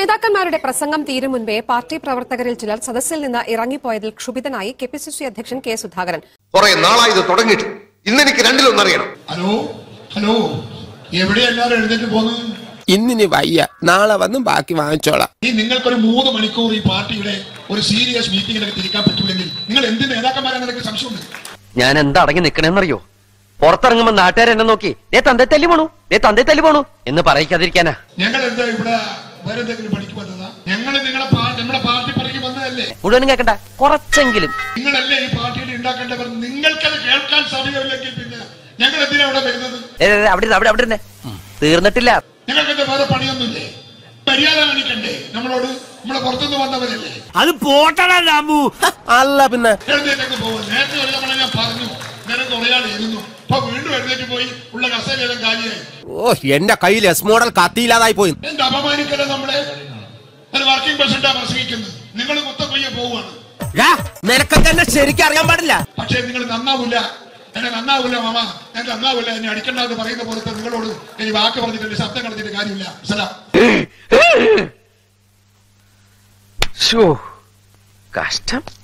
നേതാക്കന്മാരുടെ പ്രസംഗം തീരും മുൻപേ പാർട്ടി പ്രവർത്തകരിൽ ചിലർ സദസ്സിൽ നിന്ന് ഇറങ്ങിപ്പോയതിൽ ക്ഷുഭിതനായി കെ പി സി സി അധ്യക്ഷൻ കെ സുധാകരൻ കുറെ നാളായി ഇത് തുടങ്ങിയിട്ട് ഇന്നെനിക്ക് രണ്ടിലൊന്നറിയണം ഹലോ ഹലോ എവിടെ എല്ലാരും എഴുന്നേറ്റ് പോന്ന് ഇന്നിനി വയ്യ നാളെ വന്നും ബാക്കി വാങ്ങിച്ചോളാം ഈ നിങ്ങൾക്കൊരു മൂന്ന് മണിക്കൂർ ഈ പാർട്ടിയുടെ ഒരു സീരിയസ് മീറ്റിംഗിലൊക്കെ തിരിക്കാൻ പറ്റൂലെങ്കിൽ നിങ്ങൾ എന്ത് നേതാക്കന്മാരാണെന്ന് എനിക്ക് സംശയമുണ്ട് ഞാൻ എന്താ അടങ്ങി നിക്കണെന്നറിയോ പുറത്തിറങ്ങുമ്പോ നാട്ടുകാർ എന്നെ നോക്കി ദേ തന്തേ തല്ലി പോണു ദേ തന്തേ തല്ലി പോണു എന്ന് പറയിക്കാതിരിക്കാനാ ഞങ്ങൾ എന്താ ഇവിടെ വേറെ എന്തെങ്കിലും പണിക്ക് വന്നതാ ഞങ്ങൾ നിങ്ങളെ പാ- നമ്മുടെ പാർട്ടി പറയ്ക്ക് വന്നതല്ലേ മുഴുവനും കേക്കണ്ട കുറച്ചെങ്കിലും നിങ്ങളല്ലേ ഈ പാർട്ടിയിൽ ഉണ്ടാക്കേണ്ടവർ നിങ്ങൾക്കത് കേൾക്കാൻ സമയമില്ലെങ്കിൽ പിന്നെ ഞങ്ങൾ എന്തിനാ ഇവിടെ വരുന്നത് ഏ, ഏ, അവിടെ ഇരുന്ന്, അവിടെ അവിടെ ഇരുന്നേ. തീർന്നിട്ടില്ല ഞങ്ങൾക്ക് എന്താ വേറെ പണിയൊന്നുമില്ലേ മര്യാദ കാണിക്കണ്ടേ നമ്മളോട് നമ്മളെ പുറത്തുനിന്ന് വന്നവരല്ലേ അത് പോട്ടടാ രാമു അല്ല പിന്നെ എഴുന്നേറ്റൊക്കെ പോകും നേരത്തെ ഒരു തവണ ഞാൻ പറഞ്ഞു നേരെ കുറെ ആൾ ഇരുന്നു അപ്പൊ വീണ്ടും എഴുന്നേറ്റ് പോയി ഉള്ള കസേരയെല്ലാം കാലിയായി ഓ എന്റെ കയ്യിൽ എസ് മോഡൽ കത്തിയില്ലാതായി പോയി എന്ത് അപമാനിക്കല്ലേ നമ്മളെ ഒരു വർക്കിംഗ് പ്രസിഡന്റാ പ്രസംഗിക്കുന്നത് നിങ്ങൾ കുത്തം കൊയ്യ പോവുകയാണ് ടാ, നിനക്കൊക്കെ എന്നെ ശരിക്കും അറിയാൻ പാടില്ല പക്ഷേ നിങ്ങൾ നന്നാവില്ല എന്നെ നന്നാവില്ല മാമ ഞാൻ നന്നാവില്ല എന്നെ അടിക്കണ്ട എന്ന് പറയുന്ന പോലത്തെ നിങ്ങളോട് ഇനി വാക്ക് പറഞ്ഞിട്ട് ശബ്ദം കളഞ്ഞിട്ട് കാര്യമില്ല സലാം ശ്ശോ, കഷ്ടം